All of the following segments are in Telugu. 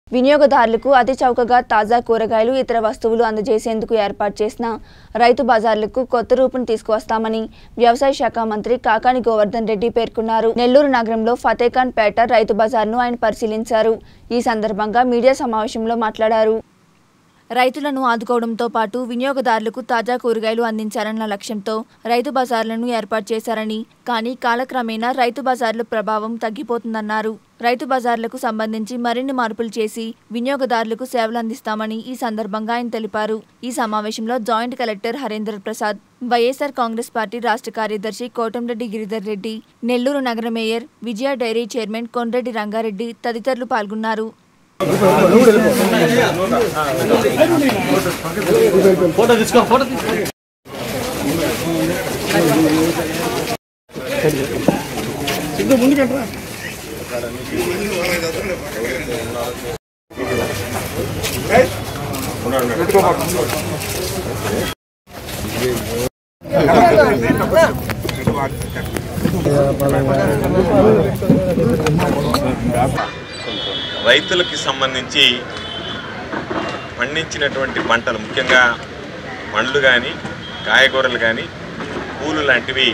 వినియోగదారులకు అతి చౌకగా తాజా కూరగాయలు ఇతర వస్తువులు అందజేసేందుకు ఏర్పాటు చేసిన రైతు బజార్లకు కొత్త రూపును తీసుకువస్తామని వ్యవసాయ శాఖ మంత్రి కాకాని గోవర్ధన్ రెడ్డి పేర్కొన్నారు నెల్లూరు నగరంలో ఫతేఖాన్ పేట రైతు బజార్ను ఆయన పరిశీలించారు ఈ సందర్భంగా మీడియా సమావేశంలో మాట్లాడారు రైతులను ఆదుకోవడంతో పాటు వినియోగదారులకు తాజా కూరగాయలు అందించాలన్న లక్ష్యంతో రైతు బజార్లను ఏర్పాటు చేశారని కానీ కాలక్రమేణా రైతు బజార్ల ప్రభావం తగ్గిపోతుందన్నారు రైతు బజార్లకు సంబంధించి మరిన్ని మార్పులు చేసి వినియోగదారులకు సేవలు అందిస్తామని ఈ సందర్భంగా ఆయన తెలిపారు ఈ సమావేశంలో joint collector Harendar Prasad YSR Congress party రాష్ట్ర కార్యదర్శి కోటంరెడ్డి గిరిధర్ రెడ్డి నెల్లూరు నగర mayor Vijaya dairy chairman Kondreddy Rangareddy తదితరులు పాల్గొన్నారు ఫోటో తీసుకో ఫోటో తీసుకో రైతులకి సంబంధించి పండించినటువంటి పంటలు ముఖ్యంగా పండ్లు కానీ కాయగూరలు కానీ పూలు లాంటివి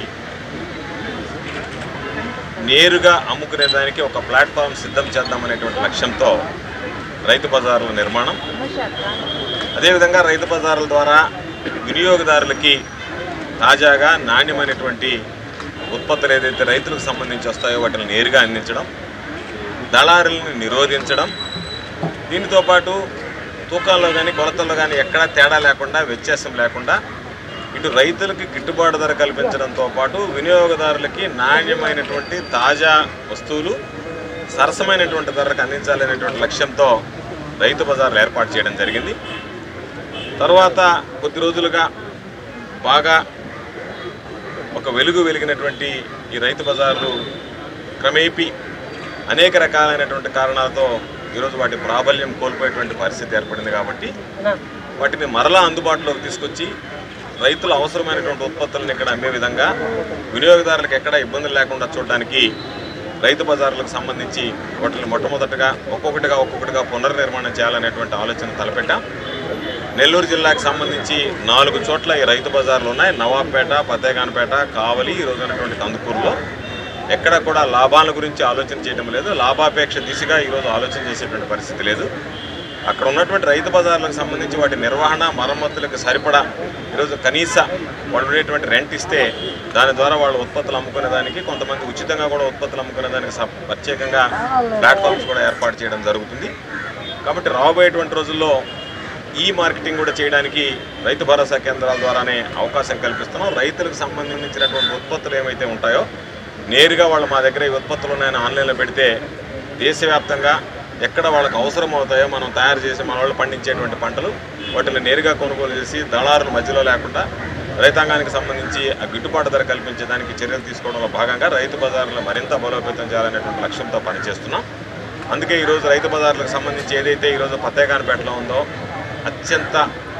నేరుగా అమ్ముకునే దానికి ఒక ప్లాట్ఫామ్ సిద్ధం చేద్దామనేటువంటి లక్ష్యంతో రైతు బజార్ల నిర్మాణం అదేవిధంగా రైతు బజార్ల ద్వారా వినియోగదారులకి తాజాగా నాణ్యమైనటువంటి ఉత్పత్తులు ఏదైతే రైతులకు సంబంధించి వస్తాయో వాటిని నేరుగా అందించడం దళారులను నిరోధించడం దీనితో పాటు తూకాల్లో కానీ కొలతల్లో కానీ ఎక్కడా తేడా లేకుండా వ్యత్యాసం లేకుండా ఇటు రైతులకి గిట్టుబాటు ధర కల్పించడంతో పాటు వినియోగదారులకి నాణ్యమైనటువంటి తాజా వస్తువులు సరసమైనటువంటి ధరకు అందించాలనేటువంటి లక్ష్యంతో రైతు బజార్లు ఏర్పాటు చేయడం జరిగింది తర్వాత కొద్ది రోజులుగా బాగా ఒక వెలుగు వెలిగినటువంటి ఈ రైతు బజార్లు క్రమేపీ అనేక రకాలైనటువంటి కారణాలతో ఈరోజు వాటి ప్రాబల్యం కోల్పోయేటువంటి పరిస్థితి ఏర్పడింది కాబట్టి వాటిని మరలా అందుబాటులోకి తీసుకొచ్చి రైతులు అవసరమైనటువంటి ఉత్పత్తులను ఇక్కడ అమ్మే విధంగా వినియోగదారులకు ఎక్కడ ఇబ్బందులు లేకుండా చూడడానికి రైతు బజార్లకు సంబంధించి వాటిని మొట్టమొదటగా ఒక్కొక్కటిగా ఒక్కొక్కటిగా పునర్నిర్మాణం చేయాలనేటువంటి ఆలోచన తలపెట్టాం నెల్లూరు జిల్లాకు సంబంధించి నాలుగు చోట్ల ఈ రైతు బజార్లు ఉన్నాయి నవాబ్పేట ఫతేఖాన్పేట కావలి ఈ రోజు ఉన్నటువంటి కందుకూరులో ఎక్కడ కూడా లాభాల గురించి ఆలోచన చేయడం లేదు లాభాపేక్ష దిశగా ఈరోజు ఆలోచన చేసేటువంటి పరిస్థితి లేదు అక్కడ ఉన్నటువంటి రైతు బజార్లకు సంబంధించి వాటి నిర్వహణ మరమ్మతులకు సరిపడా ఈరోజు కనీస వాళ్ళు ఉండేటువంటి రెంట్ ఇస్తే దాని ద్వారా వాళ్ళు ఉత్పత్తులు అమ్ముకునే దానికి కొంతమంది ఉచితంగా కూడా ఉత్పత్తులు అమ్ముకునే దానికి స- ప్రత్యేకంగా ప్లాట్ఫామ్స్ కూడా ఏర్పాటు చేయడం జరుగుతుంది కాబట్టి రాబోయేటువంటి రోజుల్లో ఈ మార్కెటింగ్ కూడా చేయడానికి రైతు భరోసా కేంద్రాల ద్వారానే అవకాశం కల్పిస్తున్నాం రైతులకు సంబంధించినటువంటి ఉత్పత్తులు ఏమైతే ఉంటాయో నేరుగా వాళ్ళు మా దగ్గర ఈ ఉత్పత్తులు ఉన్నాయని ఆన్లైన్లో పెడితే దేశవ్యాప్తంగా ఎక్కడ వాళ్ళకి అవసరం అవుతాయో మనం తయారు చేసి మన వాళ్ళు పండించేటువంటి పంటలు వాటిని నేరుగా కొనుగోలు చేసి దళారుల మధ్యలో లేకుండా రైతాంగానికి సంబంధించి ఆ గిట్టుబాటు ధర కల్పించడానికి చర్యలు తీసుకోవడంలో భాగంగా రైతు బజార్లు మరింత బలోపేతం చేయాలనేటువంటి లక్ష్యంతో పనిచేస్తున్నాం అందుకే ఈరోజు రైతు బజార్లకు సంబంధించి ఏదైతే ఈరోజు పత్తేకానపేటలో ఉందో అత్యంత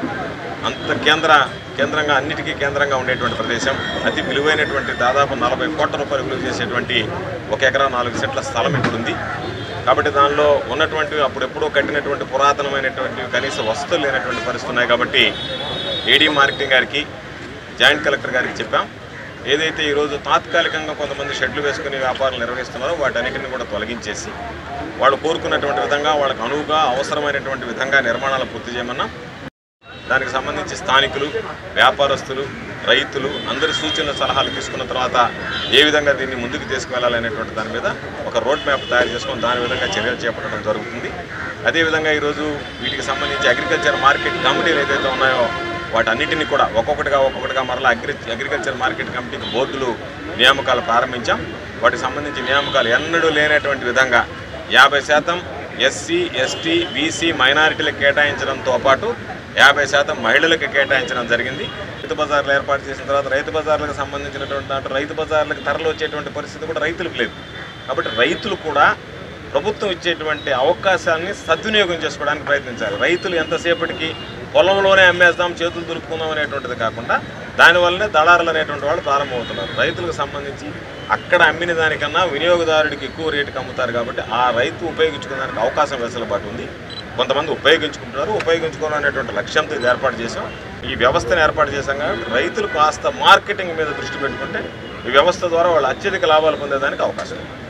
అంత కేంద్ర కేంద్రంగా అన్నిటికీ కేంద్రంగా ఉండేటువంటి ప్రదేశం అతి విలువైనటువంటి దాదాపు నలభై కోట్ల రూపాయలు విలువ చేసేటువంటి ఒక ఎకరా నాలుగు సెంట్ల స్థలం ఇప్పుడు ఉంది కాబట్టి దానిలో ఉన్నటువంటి అప్పుడెప్పుడో కట్టినటువంటి పురాతనమైనటువంటి కనీస వసతులు లేనటువంటి పరిస్థితి ఉన్నాయి కాబట్టి ఏడీ మార్కెటింగ్ గారికి జాయింట్ కలెక్టర్ గారికి చెప్పాం ఏదైతే ఈరోజు తాత్కాలికంగా కొంతమంది షెడ్లు వేసుకుని వ్యాపారాలు నిర్వహిస్తున్నారో వాటన్నిటిని కూడా తొలగించేసి వాళ్ళు కోరుకున్నటువంటి విధంగా వాళ్ళకు అనువుగా అవసరమైనటువంటి విధంగా నిర్మాణాలు పూర్తి చేయమన్నా దానికి సంబంధించి స్థానికులు వ్యాపారస్తులు రైతులు అందరి సూచనలు సలహాలు తీసుకున్న తర్వాత ఏ విధంగా దీన్ని ముందుకు తీసుకువెళ్ళాలనేటువంటి దాని మీద ఒక రోడ్ మ్యాప్ తయారు చేసుకొని దాని విధంగా చర్యలు చేపట్టడం జరుగుతుంది అదేవిధంగా ఈరోజు వీటికి సంబంధించి అగ్రికల్చర్ మార్కెట్ కమిటీలు ఏదైతే ఉన్నాయో వాటన్నిటిని కూడా ఒక్కొక్కటిగా ఒక్కొక్కటిగా మరలా అగ్రి అగ్రికల్చర్ మార్కెట్ కమిటీకి బోర్డులు నియామకాలు ప్రారంభించాం వాటికి సంబంధించి నియామకాలు ఎన్నడూ లేనటువంటి విధంగా యాభై శాతం ఎస్సీ ఎస్టీ బీసీ మైనారిటీలకు కేటాయించడంతో పాటు యాభై శాతం మహిళలకు కేటాయించడం జరిగింది రైతు బజార్లు ఏర్పాటు చేసిన తర్వాత రైతు బజార్లకు సంబంధించినటువంటి దాంట్లో రైతు బజార్లకు తరలి వచ్చేటువంటి పరిస్థితి కూడా రైతులకు లేదు కాబట్టి రైతులు కూడా ప్రభుత్వం ఇచ్చేటువంటి అవకాశాన్ని సద్వినియోగం చేసుకోవడానికి ప్రయత్నించాలి రైతులు ఎంతసేపటికి పొలంలోనే అమ్మేద్దాం చేతులు దులుపుకుందాం అనేటువంటిది కాకుండా దానివల్లనే దళారులు అనేటువంటి వాళ్ళు ప్రారంభమవుతున్నారు రైతులకు సంబంధించి అక్కడ అమ్మిన దానికన్నా వినియోగదారుడికి ఎక్కువ రేటుకి అమ్ముతారు కాబట్టి ఆ రైతు ఉపయోగించుకోవడానికి అవకాశం వెసులుబాటు ఉంది కొంతమంది ఉపయోగించుకుంటున్నారు ఉపయోగించుకోవాలనేటువంటి లక్ష్యంతో ఇది ఏర్పాటు చేసాం ఈ వ్యవస్థను ఏర్పాటు చేశాం కాబట్టి రైతులు కాస్త మార్కెటింగ్ మీద దృష్టి పెట్టుకుంటే ఈ వ్యవస్థ ద్వారా వాళ్ళు అత్యధిక లాభాలు పొందేదానికి అవకాశం ఉంది